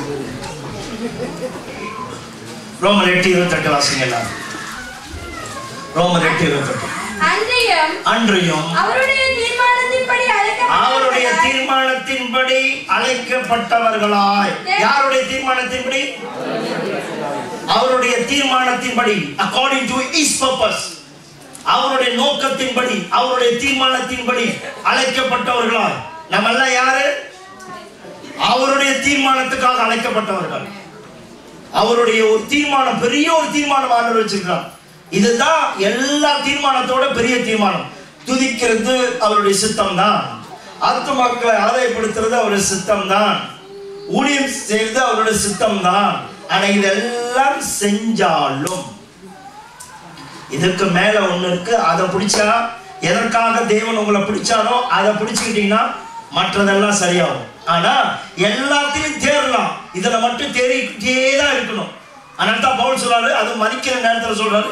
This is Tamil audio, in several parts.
ரோமர் எட்டு இருபத்தெட்டு வாசிங்க எல்லாரும் ரோமர் எட்டு இருபத்தெட்டு அன்றியும் அன்றையும் அவருடைய தீர்மானத்தின்படி அவருடைய அழைக்கப்பட்டவர்களாய் தீர்மானத்தின்படி அழைக்கப்பட்டவர்களாய் யாருடைய தீர்மானத்தின்படி அவருடைய தீர்மானத்தின்படி அக்கார்டிங் டு இஸ் பர்பஸ் அவருடைய நோக்கத்தின்படி அவருடைய தீர்மானத்தின்படி அழைக்கப்பட்டவர்களாய் நம்ம எல்லாம் யாரு அவருடைய தீர்மானத்துக்காக அழைக்கப்பட்டவர்கள் அவருடைய ஒரு தீர்மானம் பெரிய ஒரு தீர்மானம் ஆண்டவர் வச்சிருக்கிறார் இதுதான் எல்லா தீர்மானத்தோட பெரிய தீர்மானம் துதிக்கிறது அவருடைய சித்தம் தான் ஆத்துமாக்களை ஆதாயப்படுத்துறது அவருடைய சித்தம் தான் ஊழியம் செய்வது அவருடைய சித்தம் தான் ஆனா இதெல்லாம் செஞ்சாலும் இதுக்கு மேல ஒண்ணு இருக்கு அதை பிடிச்சா எதற்காக தேவன் உங்களை பிடிச்சாரோ அதை பிடிச்சுக்கிட்டீங்கன்னா மற்றதெல்லாம் சரியாகும் ஆனா எல்லாத்தையும் தேறலாம் இதுல மட்டும் தேறிக்கிட்டே தான் இருக்கணும் அதனால தான் பவுல் சொல்றாரு அது மதிக்கிற நேரத்துல சொல்றாரு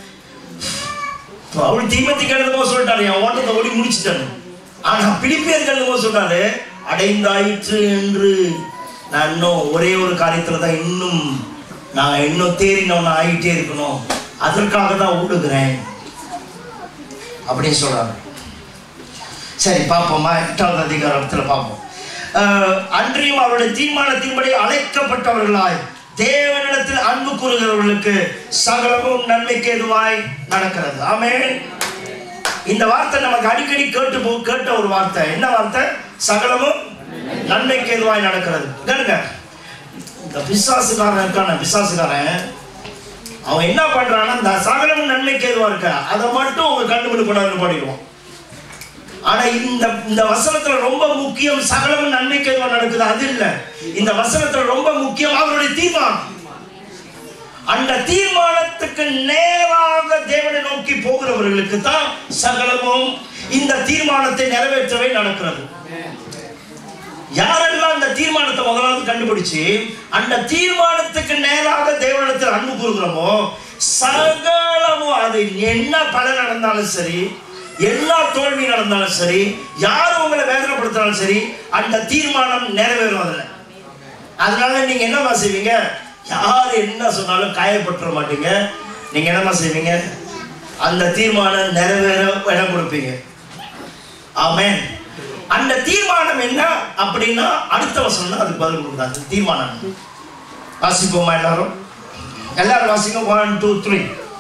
அவள் தீமத்துக்கு எழுதுமோ சொல்லிட்டாரு என் ஓட்டத்தை ஓடி முடிச்சிட்டாரு ஆனா பிலிப்பியருக்கு எழுதுமோ சொல்றாரு அடைந்தாயிற்று என்று நான் இன்னும் ஒரே ஒரு காரியத்துல தான் இன்னும் நான் இன்னும் தேறினவன் ஆகிட்டே இருக்கணும் அதற்காக தான் ஓடுகிறேன் அப்படின்னு சொல்றாரு சரி பார்ப்போமா எட்டாவது அதிகாரத்தில் பார்ப்போம் அஹ், அன்றியும் அவருடைய தீர்மானத்தின்படி அழைக்கப்பட்டவர்களாய் தேவனிடத்தில் அன்பு கூறுகிறவர்களுக்கு சகலமும் நன்மைக்கு எதுவாய் நடக்கிறது ஆமென் இந்த வார்த்தை நமக்கு அடிக்கடி கேட்டு போ கேட்ட ஒரு வார்த்தை என்ன வார்த்தை சகலமும் நன்மைக்கு எதுவாய் நடக்கிறது கேளுங்க இந்த பிசாசுக்காரன் இருக்கான பிசாசுக்காரன் அவன் என்ன பண்றான்னா இந்த சகலமும் நன்மைக்கு எதுவா இருக்க அதை மட்டும் உங்க கண்டுபிடிக்கூடாதுன்னு பாடிடுவான் ஆனா இந்த இந்த வசனத்துல ரொம்ப முக்கியம் சகலமும் நன்மைக்கு எதுவா நடக்குது அது இல்ல இந்த வசனத்துல ரொம்ப முக்கியம் அவருடைய தீர்மானம் அந்த தீர்மானத்துக்கு நேராக தேவனை நோக்கி போகிறவர்களுக்கு தான் சகலமும் இந்த தீர்மானத்தை நிறைவேற்றவே நடக்கிறது யாரெல்லாம் அந்த தீர்மானத்தை முதலாவது கண்டுபிடிச்சு அந்த தீர்மானத்துக்கு நேராக தேவனிடத்தில் அன்பு கூறுகிறோமோ சகலமும் அது என்ன பலன் நடந்தாலும் சரி எல்லா தோல்வி நடந்தாலும் சரி யார் உங்களை வேதனைப்படுத்தினாலும் சரி அந்த தீர்மானம் நிறைவேறும் அதுல அதனால நீங்க என்னமா செய்வீங்க யார் என்ன சொன்னாலும் காயப்பட்டுற மாட்டீங்க நீங்க என்னமா செய்வீங்க அந்த தீர்மானம் நிறைவேற இடம் கொடுப்பீங்க ஆமென் அந்த தீர்மானம் என்ன அப்படின்னா அடுத்த வசனம் தான் அதுக்கு பதில் கொடுத்தாங்க தீர்மானம் வாசிப்போமா எல்லாரும் எல்லாரும் வாசிங்க ஒன் டூ த்ரீ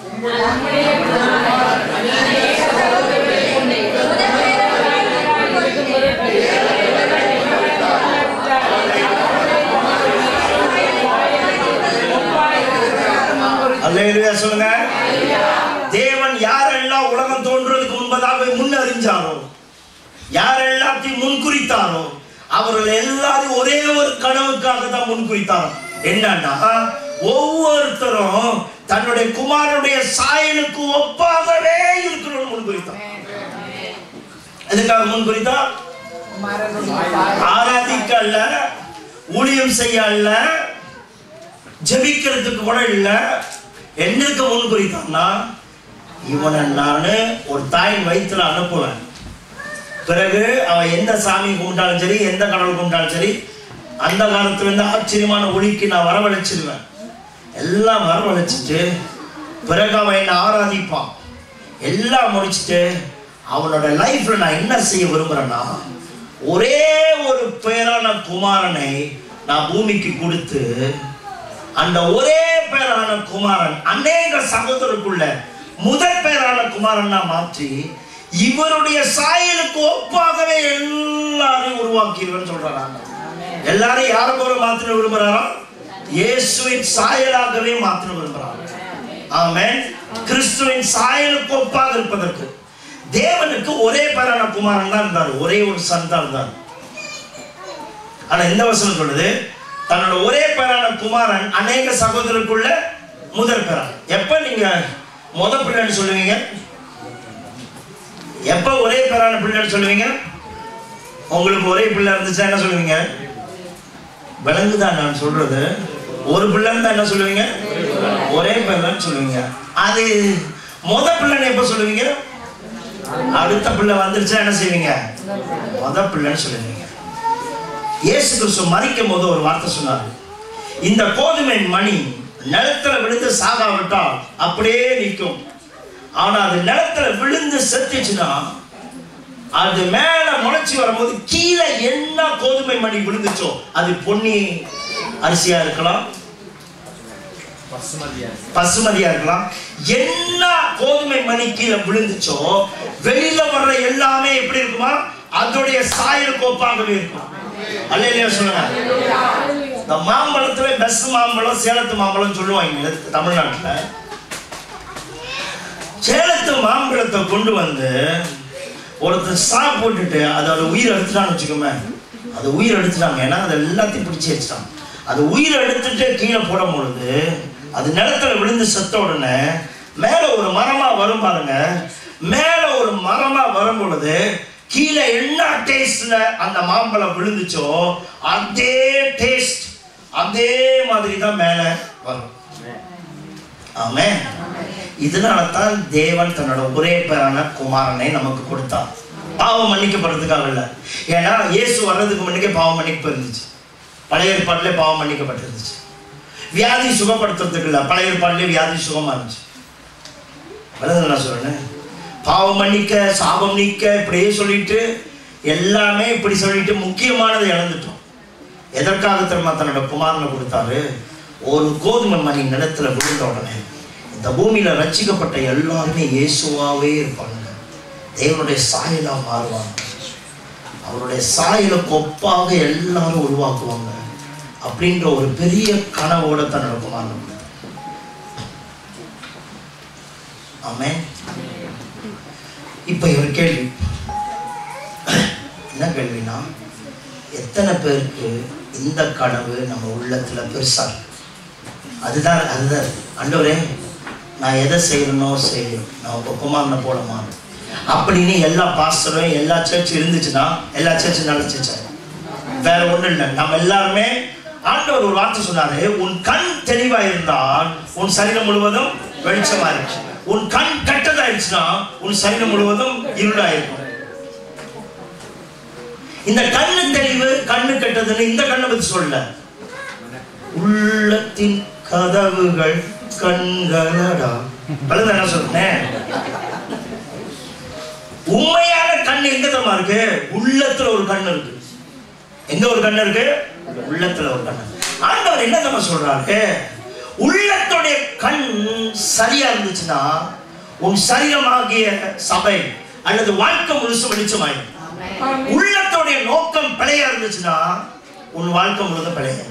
அல்லேலூயா சொல்லுங்க தேவன் யாரெல்லாம் உலகம் தோன்றுவதற்கு முன்பதாக முன் அறிஞ்சாரோ யார் எல்லாத்தையும் முன்குறித்தாரோ அவர்கள் எல்லாரும் ஒரே ஒரு கனவுக்காக தான் முன்குறித்தாரோ என்னன்னா ஒவ்வொருத்தரும் தன்னுடைய குமாரனுடைய சாயலுக்கு ஒப்பாகவே இருக்கணும்னு முன்குறித்தான் எதுக்காக முன்குறித்தா ஆராதிக்க அல்ல ஊழியம் செய்ய அல்ல ஜெபிக்கிறதுக்கு கூட இல்ல என்னருக்கு முன்குறித்தான்னா இவனை நானு ஒரு தாயின் வயிற்றுல அனுப்புவேன் பிறகு அவன் எந்த சாமி கும்பிட்டாலும் சரி எந்த கடவுள் கும்பிட்டாலும் சரி அந்த காலத்துல இருந்து ஆச்சரியமான ஒளிக்கு நான் வரவழைச்சிருவேன் எல்லாம் வரவழைச்சிட்டு பிறகு அவன் என்னை ஆராதிப்பான் எல்லாம் முடிச்சிட்டு அவனோட லைஃப்ல நான் என்ன செய்ய விரும்புறேன்னா ஒரே ஒரு பேரான குமாரனை நான் பூமிக்கு கொடுத்து அந்த ஒரே பேரான குமாரன் அநேக சகோதரருக்குள்ள முதல் பேரான குமாரனா மாற்றி இவருடைய சாயலுக்கு ஒப்பாகவே எல்லாரையும் உருவாக்கிடுவேன்னு சொல்றாரு ஆண்டவர். எல்லாரையும் யாரை போல மாத்திர விரும்புறாரா இயேசுவின் சாயலாகவே மாத்திர விரும்புறாங்க ஆமென் கிறிஸ்துவின் சாயலுக்கு ஒப்பாக இருப்பதற்கு தேவனுக்கு ஒரே பேரான குமாரன் தான் இருந்தார் ஒரே ஒரு சன் தான் இருந்தார் ஆனா இந்த வசனம் சொல்லுது தன்னோட ஒரே பேரான குமாரன் அநேக சகோதரருக்குள்ள முதல் பேரா எப்ப நீங்க முத பிள்ளைன்னு சொல்லுவீங்க எப்ப ஒரே பேரான பிள்ளைன்னு சொல்லுவீங்க உங்களுக்கு ஒரே பிள்ளை இருந்துச்சா என்ன சொல்லுவீங்க விளங்குதான் நான் சொல்றது ஒரு பிள்ளை இருந்தா என்ன சொல்லுவீங்க ஒரே பிள்ளைன்னு சொல்லுவீங்க அது முத பிள்ளைன்னு எப்ப சொல்லுவீங்க அடுத்த பிள்ளை வந்துருச்சா என்ன செய்வீங்க முத பிள்ளைன்னு சொல்லுவீங்க இயேசு கிறிஸ்து மறிக்கும் போது ஒரு வார்த்தை சொன்னார் இந்த கோதுமை மணி நிலத்துல விழுந்து சாகாவிட்டால் அப்படியே நிற்கும் ஆனா அது நிலத்துல விழுந்து செத்துச்சுன்னா அது மேல முளைச்சி வரும்போது கீழே என்ன கோதுமை மணி விழுந்துச்சோ அது பொன்னி அரிசியா இருக்கலாம் பசுமதியா இருக்கலாம் என்ன கோதுமை மணி கீழே விழுந்துச்சோ வெளியில வர்ற எல்லாமே எப்படி இருக்குமா அதோடைய சாயல் கோப்பாகவே இருக்கும் அல்லையா சொல்லுங்க இந்த மாம்பழத்துல பெஸ்ட் மாம்பழம் சேலத்து மாம்பழம் சொல்லுவாங்க தமிழ்நாட்டுல சேலத்து மாம்பழத்தை கொண்டு வந்து ஒருத்தர் சாப்பிட்டுட்டு அதோட உயிர் எடுத்துட்டான்னு வச்சுக்கோமே அது உயிர் எடுத்துட்டாங்க ஏன்னா அது எல்லாத்தையும் பிடிச்சி வச்சுட்டாங்க அது உயிர் எடுத்துட்டு கீழே போடும் பொழுது அது நிலத்துல விழுந்து செத்த உடனே மேல ஒரு மரமா வரும் பாருங்க மேல ஒரு மரமா வரும் பொழுது கீழே என்ன டேஸ்ட்ல அந்த மாம்பழம் விழுந்துச்சோ அதே டேஸ்ட் அதே மாதிரி தான் மேல வரும் ஆமென் இதனால தான் தேவன் தன்னோட ஒரே பேரான குமாரனை நமக்கு கொடுத்தார் பாவம் மன்னிக்கப்படுறதுக்காக இல்லை ஏன்னா இயேசு வர்றதுக்கு முன்னுக்கே பாவம் மன்னிப்பு இருந்துச்சு பழைய ஏற்பாட்டிலே பாவம் மன்னிக்கப்பட்டிருந்துச்சு வியாதி சுகப்படுத்துறதுக்கு இல்லை பழைய ஏற்பாட்டிலே வியாதி சுகமா இருந்துச்சு அதான் நான் சொல்றேன் பாவம் மன்னிக்க சாபம் நீக்க இப்படியே சொல்லிட்டு எல்லாமே இப்படி சொல்லிட்டு முக்கியமானதை இழந்துட்டோம் எதற்காக தெரியுமா தன்னோட குமாரனை கொடுத்தாரு ஒரு கோதுமை மணி நிலத்துல விழுந்த உடனே இந்த பூமியில ரட்சிக்கப்பட்ட எல்லாருமே இயேசுவாவே இருப்பாங்க தேவனுடைய சாயலா மாறுவாங்க அவருடைய சாயல கொப்பாக எல்லாரும் உருவாக்குவாங்க அப்படின்ற ஒரு பெரிய கனவோட தன்னோட குமாரனை கொடுத்தாரு ஆமென் இப்ப ஒரு கேள்வி என்ன கேள்வினா எத்தனை பேருக்கு இந்த கனவு நம்ம உள்ளத்துல பெருசா இருக்கு அதுதான் அதுதான் ஆண்டவரே நான் எதை செய்யணுமோ செய்யணும் நான் உங்க குமாரனை போடமா அப்படின்னு எல்லா பாஸ்டரும் எல்லா சர்ச் இருந்துச்சுன்னா எல்லா சர்ச்சும் நல்ல சர்ச்சா வேற ஒண்ணும் இல்லை நம்ம எல்லாருமே ஆண்டவர் ஒரு வார்த்தை சொன்னாரு உன் கண் தெளிவா இருந்தால் உன் சரீரம் முழுவதும் வெளிச்சமா இருக்கு உன் கண் கெட்டதாயிருச்சுன்னா உன் சரீரம் முழுவதும் இருளாயிருக்கும் இந்த கண்ணு தெளிவு கண்ணு கெட்டதுன்னு இந்த கண்ணை பத்தி சொல்ல உள்ளத்தின் கதவுகள் கண்களடா பலது என்ன சொல்றேன் உண்மையான கண் எங்க தெரியுமா இருக்கு உள்ளத்துல ஒரு கண் இருக்கு எங்க ஒரு கண் இருக்கு உள்ளத்துல ஒரு கண் ஆண்டவர் என்ன நம்ம சொல்றாரு உள்ளத்துடைய கண் சரியா இருந்துச்சுன்னா உன் சரீரமாகிய சபை அல்லது வாழ்க்கை முழுசும் வெளிச்சமாயிடும் உள்ளத்துடைய நோக்கம் பிழையா இருந்துச்சுன்னா உன் வாழ்க்கை முழுதும் பிழையா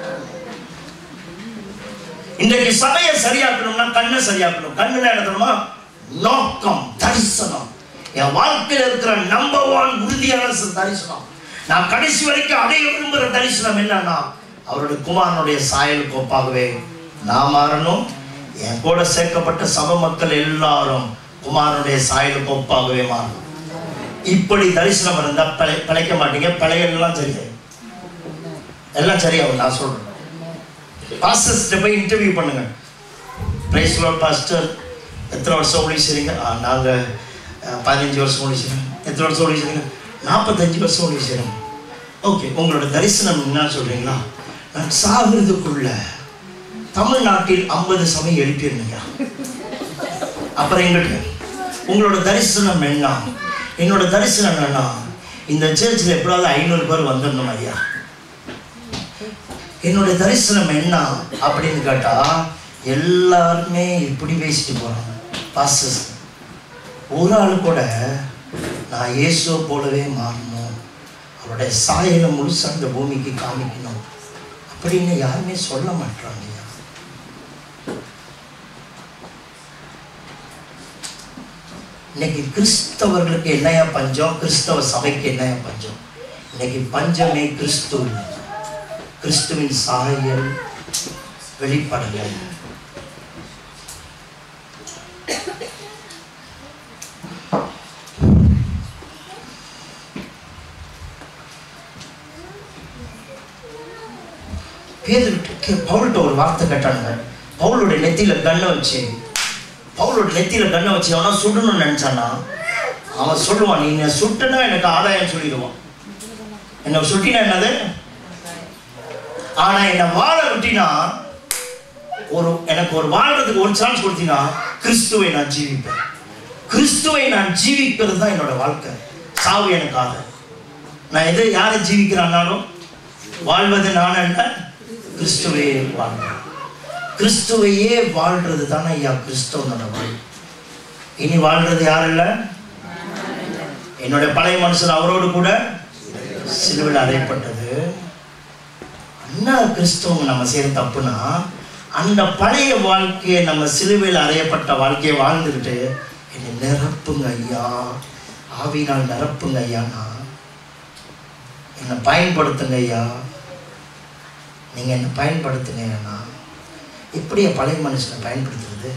இன்றைக்கு சபையை சரியாக்கணும்னா கண்ணை சரியாக்கணும் கண்ணுல என்ன தெரியுமா நோக்கம் தரிசனம் என் வாழ்க்கையில இருக்கிற நம்பர் ஒன் உறுதியான தரிசனம் நான் கடைசி வரைக்கும் அடைய விரும்புகிற தரிசனம் என்னன்னா அவருடைய குமாரனுடைய சாயல் கோப்பாகவே நான் மாறணும் என் கூட சேர்க்கப்பட்ட சபை மக்கள் எல்லாரும் குமாரனுடைய சாயல் கோப்பாகவே மாறணும் இப்படி தரிசனம் இருந்தா பிழை பிழைக்க மாட்டீங்க பிழையெல்லாம் சரியாயிடும் எல்லாம் சரியாகும் நான் சொல்றேன் பாஸ்டர்ஸ்ட்ட போய் இன்டர்வியூ பண்ணுங்க பிரைஸ் லார்ட் பாஸ்டர் எத்தனை வருஷம் ஊழி செய்றீங்க ஆ, நாங்க அஹ், பதினஞ்சு வருஷம் ஊழி செய்றோம் எத்தனை வருஷம் ஊழி செய்றீங்க நாற்பத்தஞ்சு வருஷம் ஊழி செய்றோம் ஓகே உங்களோட தரிசனம் என்ன சொல்றீங்களா நான் சாகிறதுக்குள்ள தமிழ்நாட்டில் ஐம்பது சமயம் எழுப்பியிருந்தீங்க அப்புறம் எங்கிட்ட உங்களோட தரிசனம் என்ன என்னோட தரிசனம் என்னன்னா இந்த சர்ச்சில் எப்படியாவது ஐநூறு பேர் வந்துடணும் ஐயா என்னுடைய தரிசனம் என்ன அப்படின்னு கேட்டா எல்லாருமே இப்படி பேசிட்டு போறாங்க பாஸ்டர்ஸ் ஒரு ஆள் கூட நான் இயேசுவை போலவே மாறணும் அவருடைய சாயலை முழுசா அந்த பூமிக்கு காமிக்கணும் அப்படின்னு யாருமே சொல்ல மாட்டாங்க இன்னைக்கு கிறிஸ்தவர்களுக்கு என்னையா பஞ்சம் கிறிஸ்தவ சபைக்கு என்னையா பஞ்சம் இன்னைக்கு பஞ்சமே கிறிஸ்து இல்லை. கிறிஸ்துவின் சாயல் வெளிப்படலை பேதுருட்டு பவுல்கிட்ட ஒரு வார்த்தை கேட்டானுங்க பவுலுடைய நெத்தியில கண்ணை வச்சு பவுலோட நெத்தியில கண்ணை வச்சு அவனா சுடணும்னு நினைச்சானா அவன் சொல்லுவான் நீ என்னை சுட்டுனா எனக்கு ஆதாயம் சொல்லிடுவான் என்ன சுட்டினா என்னது ஆனா என்னை வாழ விட்டினா ஒரு எனக்கு ஒரு வாழ்றதுக்கு ஒரு சான்ஸ் கொடுத்தீங்கன்னா கிறிஸ்துவை நான் ஜீவிப்பேன் கிறிஸ்துவை நான் ஜீவிக்கிறது தான் என்னோட வாழ்க்கை சாவு எனக்காக நான் எதை யாரை ஜீவிக்கிறான்னாலும் வாழ்வது நான் அல்ல கிறிஸ்துவையே வாழ்றேன் கிறிஸ்துவையே வாழ்றது தானே ஐயா கிறிஸ்தவனோட வாழ்க்கை இனி வாழ்றது யார் இல்ல என்னுடைய பழைய மனுஷன் அவரோடு கூட சிலுவையில் அறையப்பட்டது என்ன கிறிஸ்தவங்க நம்ம செய்யற தப்புனா அந்த பழைய வாழ்க்கையை நம்ம சிலுவையில் அறையப்பட்ட வாழ்க்கையை வாழ்ந்துக்கிட்டு என்னை நிரப்புங்க ஐயா ஆவினால் நிரப்புங்க ஐயானா என்னை பயன்படுத்துங்க ஐயா நீங்க என்னை பயன்படுத்துங்க ஐயானா எப்படி என் பழைய மனுஷனை பயன்படுத்துறது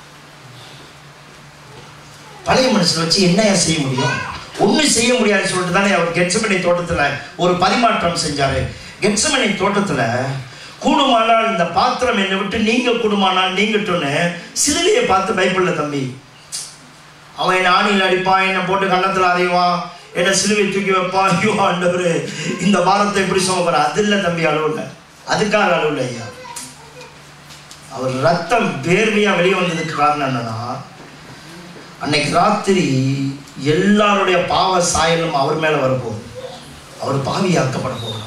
பழைய மனுஷனை வச்சு என்னையா செய்ய முடியும் ஒன்றும் செய்ய முடியாதுன்னு சொல்லிட்டு தானே அவர் கெட்சமனை தோட்டத்தில் ஒரு பரிமாற்றம் செஞ்சாரு கெட்சமனை தோட்டத்தில் கூடுமானால் இந்த பாத்திரம் என்னை விட்டு நீங்க கூடுமானால் நீங்கட்டும்னு சிலுவையை பார்த்து பயப்படல தம்பி அவன் என்ன ஆணியில் அடிப்பான் என்னை போட்டு கன்னத்தில் அறைவான் என்னை சிலுவை தூக்கி வைப்பான் ஐயோ ஆண்டவர் இந்த பாரத்தை எப்படி சுமக்கிற அது இல்லை தம்பி அளவு இல்லை அதுக்காக அளவு இல்லை ஐயா அவர் ரத்தம் வேர்மையா வெளியே வந்ததுக்கு காரணம் என்னன்னா அன்னைக்கு ராத்திரி எல்லாருடைய பாவ சாயலும் அவர் மேல வரப்போகுது அவர் பாவியாக்கப்பட போகிறார்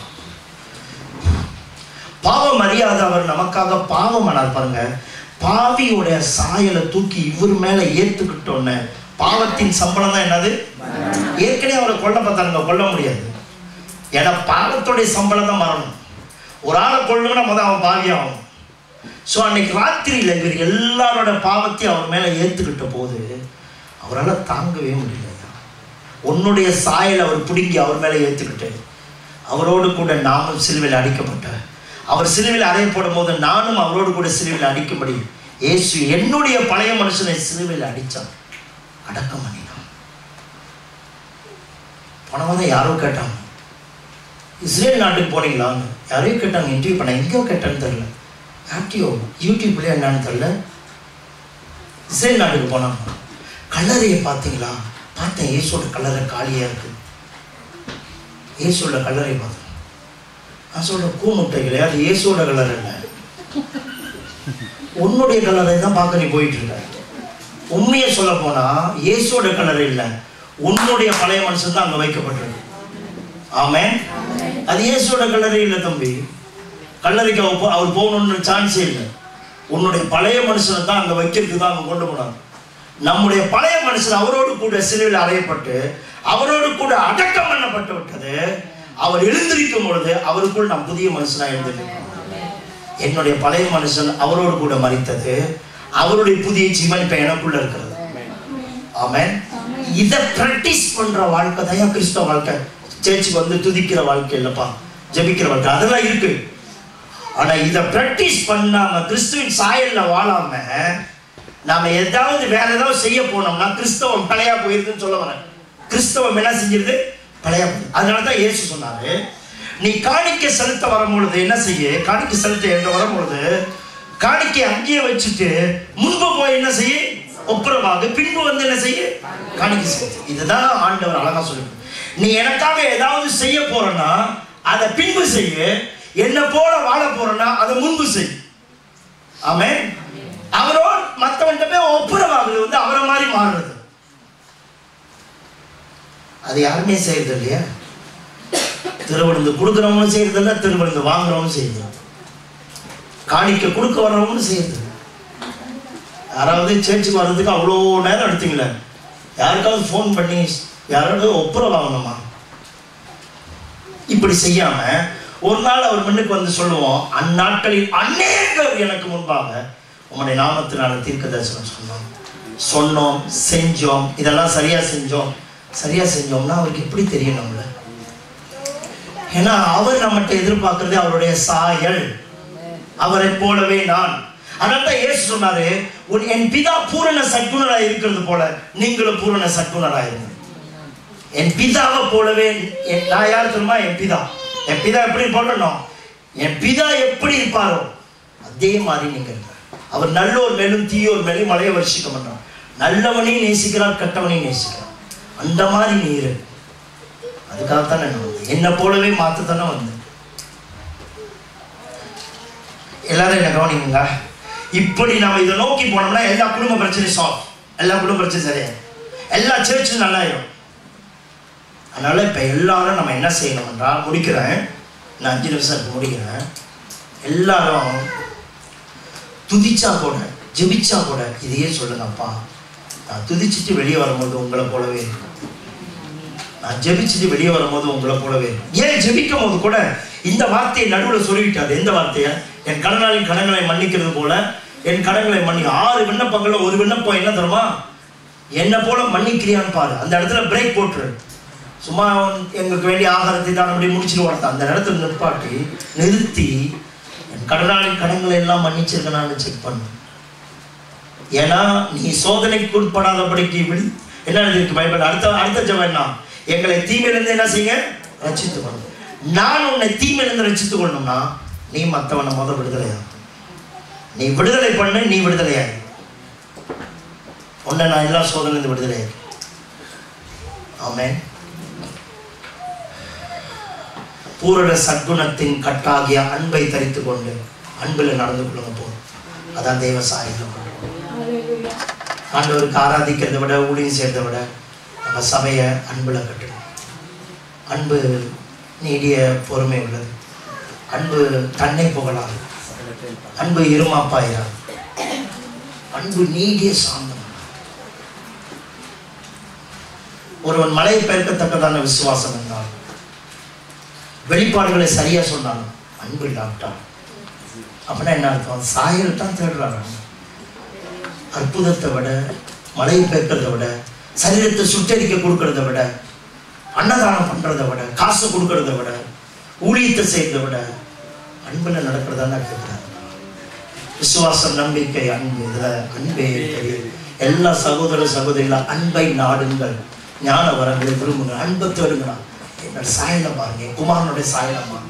பாவம் அறியாத அவர் நமக்காக பாவம் ஆனார் பாருங்க பாவியோடைய சாயலை தூக்கி இவர் மேல ஏத்துக்கிட்டோன்னு பாவத்தின் சம்பளம் தான் என்னது ஏற்கனவே அவரை கொல்ல பார்த்தாங்க கொல்ல முடியாது ஏன்னா பாவத்துடைய சம்பளம் தான் மரணம் ஒரு ஆளை கொள்ளணும்னா முதல் அவன் பாவியாகும் ஸோ அன்னைக்கு ராத்திரியில் இவர் எல்லாரோட பாவத்தையும் அவர் மேலே ஏற்றுக்கிட்ட போது அவரால் தாங்கவே முடியல உன்னுடைய சாயல் அவர் பிடுங்கி அவர் மேலே ஏற்றுக்கிட்டு அவரோடு கூட நாமும் சிலுவையில் அடிக்கப்பட்ட அவர் சிலுவையில் அறையப்படும் போது நானும் அவரோடு கூட சிலுவையில் அடிக்கும்படி இயேசு என்னுடைய பழைய மனுஷனை சிலுவையில் அடித்தான் அடக்கம் பண்ணினான் போனவங்க யாரோ கேட்டாங்க இஸ்ரேல் நாட்டுக்கு போனீங்களான்னு யாரையும் கேட்டாங்க இன்டர்வியூ பண்ண எங்கேயோ கேட்டேன்னு தெரில யார்கிட்டயோ யூடியூப்ல என்னன்னு தெரில இஸ்ரேல் நாட்டுக்கு போனாங்க கல்லறையை பார்த்தீங்களா பார்த்தேன் இயேசோட கல்லறை காலியாக இருக்கு இயேசோட கல்லறை பார்த்தேன் நான் சொல்கிறேன் கூமுட்டைகளே அது இயேசோட கல்லறை இல்லை உன்னுடைய கல்லறை தான் பார்க்க நீ போயிட்டு இருக்க உண்மையை சொல்ல போனா இயேசோட கல்லறை இல்லை உன்னுடைய பழைய மனுஷன் தான் அங்கே வைக்கப்பட்டிருக்கு ஆமென் அது இயேசோட கல்லறை இல்லை தம்பி கல்லறைக்கு அவர் போ- அவர் போகணும்னு சான்ஸே இல்லை உன்னுடைய பழைய மனுஷனை தான் அங்கே வைக்கிறதுக்கு தான் அங்கே கொண்டு போனாங்க நம்முடைய பழைய மனுஷன் அவரோடு கூட சிலுவையில் அறையப்பட்டு அவரோடு கூட அடக்கம் பண்ணப்பட்டு விட்டது அவர் எழுந்திருக்கும் பொழுது அவருக்குள் நாம் புதிய மனுஷனா எழுந்திருக்கோம் என்னுடைய பழைய மனுஷன் அவரோடு கூட மறித்தது அவருடைய புதிய ஜீவன் இப்ப எனக்குள்ள இருக்கிறது ஆமென் இத பிராக்டிஸ் பண்ற வாழ்க்கை தான் கிறிஸ்தவ வாழ்க்கை சேர்ச்சுக்கு வந்து துதிக்கிற வாழ்க்கை இல்லப்பா ஜெபிக்கிற வாழ்க்கை அதெல்லாம் இருக்கு ஆனா இத பிராக்டிஸ் பண்ணாம கிறிஸ்துவின் சாயல்ல வாழாம நாம ஏதாவது வேற ஏதாவது செய்ய போனோம்னா கிறிஸ்தவம் பழையா போயிருதுன்னு சொல்ல வரேன் கிறிஸ்தவம் என்ன செஞ்சிருது பழையா போகுது அதனால தான் இயேசு சொன்னாரு நீ காணிக்கை செலுத்த வரும்பொழுது என்ன செய்ய காணிக்கை செலுத்த என்று வரும்பொழுது காணிக்கை அங்கேயே வச்சுட்டு முன்பு போய் என்ன செய்ய ஒப்புரமாக பின்பு வந்து என்ன செய்ய காணிக்கை செலுத்து இதுதான் ஆண்டவர் அழகா சொல்லு நீ எனக்காக ஏதாவது செய்ய போறேன்னா அதை பின்பு செய்ய என்ன போல வாழ போறேன்னா அதை முன்பு செய் ஆமென் அவரோட மற்றவன்கிட்ட போய் ஒப்புரவாகுது வந்து அவரை மாதிரி மாறுறது அது யாருமே செய்யறது இல்லையா திருவிழுந்து கொடுக்குறவங்களும் செய்யறது இல்லை திருவிழுந்து வாங்குறவங்களும் செய்யறது இல்ல. காணிக்க கொடுக்க வர்றவங்களும் செய்யறது இல்ல. யாராவது சேர்ச்சுக்கு வர்றதுக்கு அவ்வளோ நேரம் எடுத்தீங்களே யாருக்காவது ஃபோன் பண்ணி யாராவது ஒப்புரவாகணுமா இப்படி செய்யாம ஒரு நாள் அவர் முன்னுக்கு வந்து சொல்லுவோம் அந்நாட்களில் அநேகர் எனக்கு முன்பாக உங்களுடைய நாமத்தினால தீர்க்க தரிசனம் சொன்னோம் சொன்னோம் செஞ்சோம் இதெல்லாம் சரியா செஞ்சோம் சரியா செஞ்சோம்னா அவருக்கு எப்படி தெரியும் நம்மள ஏன்னா அவர் நம்மகிட்ட எதிர்பார்க்கறது அவருடைய சாயல் அவரை போலவே நான் அதான் இயேசு சொன்னாரு உன் என் பிதா பூரண சற்குணரா இருக்கிறது போல நீங்களும் பூரண சற்குணரா இருங்க என் பிதாவை போலவே என் நான் யார் தெரியுமா என் பிதா என் பிதா எப்படி போடணும் என் பிதா எப்படி இருப்பாரோ அதே மாதிரி நீங்க இருங்க அவர் நல்லோர் மேலும் தீயோர் மேலும் மழையை வருஷிக்க மாட்டார் நல்லவனையும் நேசிக்கிறார் கெட்டவனையும் நேசிக்கிறார் அந்த மாதிரி நீ இரு அதுக்காகத்தான் நான் வந்தேன் என்னை போலவே மாற்றத்தானே வந்தேன் எல்லாரும் என்ன கவனிங்க இப்படி நம்ம இதை நோக்கி போனோம்னா எல்லா குடும்ப பிரச்சனையும் சால்வ் எல்லா குடும்ப பிரச்சனையும் சரியாயிடும் எல்லா சர்ச்சும் நல்லாயிடும் அதனால இப்போ எல்லாரும் நம்ம என்ன செய்யணும் என்றால் முடிக்கிறேன் நான் அஞ்சு நிமிஷம் இப்ப முடிக்கிறேன் எல்லாரும் துதிச்சா கூட ஜெபிச்சா கூட இதையே சொல்லுங்கப்பா நான் துதிச்சிட்டு வெளியே வரும்போது உங்களை போலவே இருக்கும் நான் ஜெபிச்சுட்டு வெளியே வரும்போது உங்களை போலவே இருக்கும். ஏன் ஜெபிக்கும் போது கூட இந்த வார்த்தையை நடுவில் சொல்லிவிட்டாது எந்த வார்த்தையை என் கடனாளின் கடன்களை மன்னிக்கிறது போல என் கடன்களை மன்னி ஆறு விண்ணப்பங்கள்ல ஒரு விண்ணப்பம் என்ன தெரியுமா என்னை போல மன்னிக்கிறியான்னு பாரு அந்த இடத்துல பிரேக் போட்டுரு சும்மா எங்களுக்கு வேண்டிய ஆகாரத்தை தான் அப்படி முடிச்சுட்டு வரதான் அந்த இடத்துல நிற்பாட்டி நிறுத்தி என் கடனாளின் கடன்களை எல்லாம் மன்னிச்சிருக்கனான்னு செக் பண்ணு ஏன்னா நீ சோதனைக்கு உட்படாதபடிக்கு விழி என்ன இருக்கு பைபிள் அடுத்த அடுத்த ஜெபம் என்ன எங்களை தீமையிலிருந்து என்ன செய்யுங்க ரட்சித்துக் கொள்ளும் நான் உன்னை தீமையிலிருந்து ரட்சித்துக் கொள்ளணும்னா நீ மற்றவனை முத விடுதலையா நீ விடுதலை பண்ணு நீ விடுதலையாய் உன்னை நான் எல்லா சோதனையிலிருந்து விடுதலையாய் ஆமென் பூரண சத்குணத்தின் கட்டாகிய அன்பை தரித்துக் கொண்டு அன்பில் நடந்து கொள்ளுங்க போதும் அதான் தெய்வ சாயம் ஆண்டவருக்கு ஆராதிக்கிறதை விட ஊழியம் செய்யறதை விட நம்ம சபையை அன்புல கட்டணும் அன்பு நீடிய பொறுமை உள்ளது அன்பு தன்னை புகழாது அன்பு இருமாப்பாயிராது அன்பு நீடிய சாந்தம் ஒருவன் மலை பெருக்கத்தக்கதான விசுவாசம் என்றால் வெளிப்பாடுகளை சரியா சொன்னாலும் அன்பு இல்லாவிட்டான் அப்படின்னா என்ன அர்த்தம் சாயல் தான் தேடுறாங்க அற்புதத்தை விட மழை பெய்க்கிறத விட சரீரத்தை சுட்டரிக்க கொடுக்கறத விட அன்னதானம் பண்றதை விட காசு கொடுக்கறத விட ஊழியத்தை செய்யறதை விட அன்புல நடக்கிறதா இருக்கிறார் விசுவாசம் நம்பிக்கை அன்பு இதுல அன்பே தெரியும் எல்லா சகோதர சகோதரிகள அன்பை நாடுங்கள் ஞான வரங்களை விரும்புங்க அன்பை தேடுங்களா என்னோட சாயலை பாருங்க என் குமாரனுடைய சாயலை பாருங்க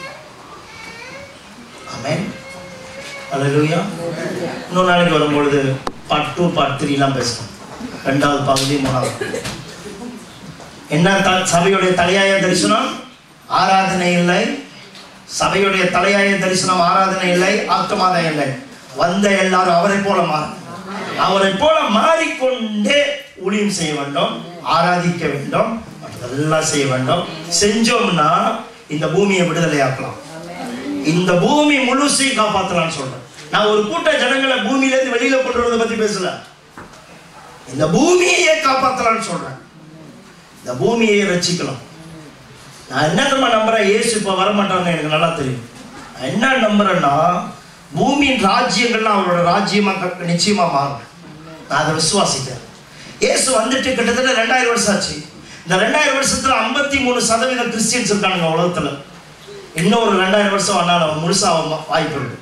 ஆமென் அல்லேலூயா இன்னொரு நாளைக்கு வரும்பொழுது பார்ட் டூ பார்ட் த்ரீலாம் பேசணும் ரெண்டாவது பகுதி மூணாவது என்ன த- சபையுடைய தலையாய தரிசனம் ஆராதனை இல்லை சபையுடைய தலையாய தரிசனம் ஆராதனை இல்லை ஆத்மாதம் இல்லை வந்த எல்லாரும் அவரை போல மாற அவரை போல மாறிக்கொண்டே ஊழியம் செய்ய வேண்டும் ஆராதிக்க வேண்டும் மற்றதெல்லாம் செய்ய வேண்டும் செஞ்சோம்னா இந்த பூமியை விடுதலையாக்கலாம் இந்த பூமி முழுசையும் காப்பாத்தலாம்னு சொல்றேன் நான் ஒரு கூட்ட ஜனங்களை பூமியில இருந்து வெளியில கொண்டு வரதை பத்தி பேசல இந்த பூமியையே காப்பாத்தலாம்னு சொல்றேன் இந்த பூமியை ரட்சிக்கலாம் நான் என்ன தெரியுமா நம்புறேன் இயேசு இப்ப வரமாட்டாங்க எனக்கு நல்லா தெரியும் நான் என்ன நம்புறேன்னா பூமியின் ராஜ்யங்கள்லாம் அவரோட ராஜ்யமா க- நிச்சயமா மாறும் நான் அதை விசுவாசிக்கிறேன் இயேசு வந்துட்டு கிட்டத்தட்ட ரெண்டாயிரம் வருஷம் ஆச்சு இந்த ரெண்டாயிரம் வருஷத்துல ஐம்பத்தி மூணு சதவீதம் கிறிஸ்டியன்ஸ் இருக்கானுங்க உலகத்துல இன்னொரு ரெண்டாயிரம் வருஷம் ஆனால் அவன் முழுசாக வா- வாய்ப்பு இருக்கு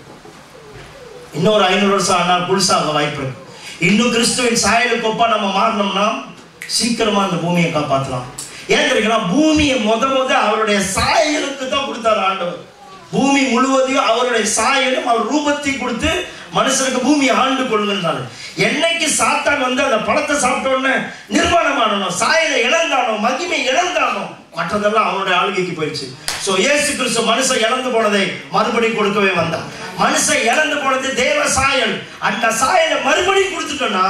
இன்னொரு ஐநூறு வருஷம் ஆனால் முழுசாக வாய்ப்பு இருக்கு இன்னும் கிறிஸ்துவின் சாயலுக்கு ஒப்பா நம்ம மாறினோம்னா சீக்கிரமா அந்த பூமியை காப்பாற்றலாம் ஏன் தெரியுங்களா பூமியை முத முத அவருடைய சாயலுக்கு தான் கொடுத்தாரு ஆண்டவர் பூமி முழுவதையும் அவருடைய சாயலும் அவர் ரூபத்தையும் கொடுத்து மனுஷனுக்கு பூமியை ஆண்டு கொள்ளுங்கன்றாரு என்னைக்கு சாத்தான் வந்து அந்த பழத்தை சாப்பிட்ட உடனே நிர்மாணமானோ சாயலை இழந்தானோ மகிமை இழந்தானோ மற்றதெல்லாம் அவனுடைய ஆளுகைக்கு போயிடுச்சு சோ இயேசு கிறிஸ்து மனுஷன் இழந்து போனதை மறுபடியும் கொடுக்கவே வந்தான் மனுஷன் இழந்து போனது தேவ சாயல் அந்த சாயலை மறுபடியும் கொடுத்துட்டோம்னா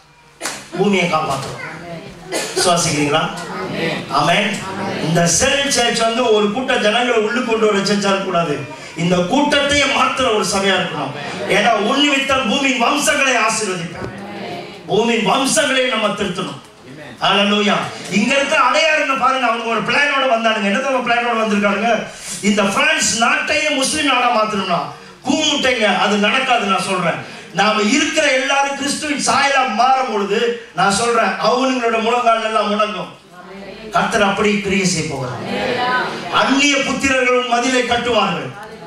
பூமியை காப்பாற்றுறோம் விசுவாசிக்கிறீங்களா ஆமென் இந்த செல் சர்ச் வந்து ஒரு கூட்ட ஜனங்களை உள்ளு கொண்டு வர சர்ச்சா இருக்கக்கூடாது இந்த கூட்டத்தையே மாத்துற ஒரு சபையா இருக்கணும் ஏன்னா உன் நிமித்தம் பூமியின் வம்சங்களை ஆசீர்வதிப்பேன் பூமியின் வம்சங்களை நம்ம திருத்தணும் ஹalleluya இங்க இருக்க அடையாளங்க பாருங்க அவங்க ஒரு பிளானோட வந்தானுங்க என்ன தெரியுமா பிளானோட வந்திருக்காங்க இந்த பிரான்ஸ் நாட்டையே முஸ்லிம் நாடா மாத்தணும்னா கூமுட்டைங்க அது நடக்காது நான் சொல்றேன் நாம இருக்கிற எல்லாரும் கிறிஸ்துவின் சாயலா மாறும் பொழுது நான் சொல்றேன் அவனுங்களோட முழங்கால் எல்லாம் முழங்கும் கர்த்தர் அப்படி கிரியை செய்ய போகிறார் அந்நிய புத்திரர்கள் உன் மதிலை கட்டுவார்கள்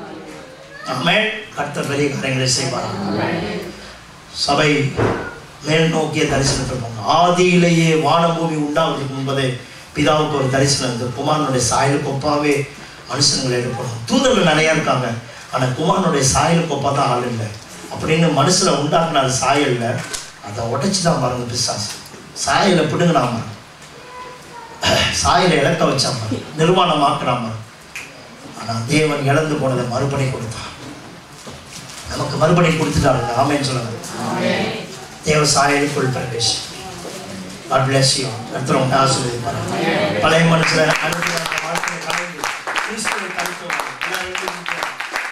ஆமென் கர்த்தர் பெரிய காரியங்களை செய்வார் சபை மேல் நோக்கிய தரிசனத்தை போங்க ஆதியிலேயே வானபூமி உண்டாவதற்கு முன்பதே பிதாவுக்கு ஒரு தரிசனம் இருந்து குமாரனுடைய சாயலுக்கு ஒப்பாவே மனுஷங்களை எடுப்பணும் தூதர்கள் நிறைய இருக்காங்க ஆனா குமாரனுடைய சாயலுக்கு ஒப்பா தான் ஆள் இல்லை அப்படின்னு மனுஷனை உண்டாக்குன அது சாயல்ல அதை உடைச்சு தான் பாருங்க பிசாசு சாயலை பிடுங்கினாம சாயலை இழக்க வச்சாம நிர்வாணமாக்குறாம ஆனா தேவன் இழந்து போனதை மறுபடி கொடுத்தான் நமக்கு மறுபடியும் கொடுத்துட்டாங்க ஆமேன்னு சொல்லுங்க தேவ சாயலுக்குள் பிரவேஷ் God bless you. கர்த்தர் உங்களை ஆசீர்வதிப்பார். பழைய மனுஷன் அனுப்பின வாழ்க்கையை கலைந்து கிறிஸ்துவை தரித்தோம். எல்லாரும் எழுதி